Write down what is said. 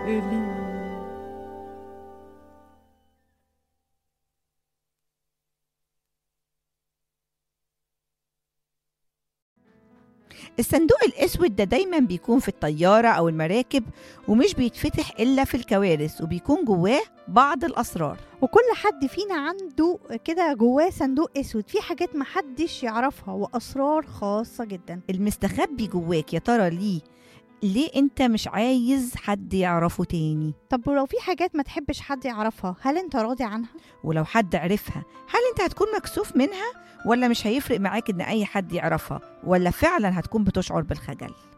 إلي الصندوق الأسود ده دايما بيكون في الطيارة أو المراكب ومش بيتفتح إلا في الكوارث وبيكون جواه بعض الأسرار وكل حد فينا عنده كده جواه صندوق اسود فيه حاجات محدش يعرفها واسرار خاصه جدا المستخبي جواك يا ترى ليه ليه انت مش عايز حد يعرفه تاني طب ولو في حاجات ما تحبش حد يعرفها هل انت راضي عنها ولو حد عرفها هل انت هتكون مكسوف منها ولا مش هيفرق معاك ان اي حد يعرفها ولا فعلا هتكون بتشعر بالخجل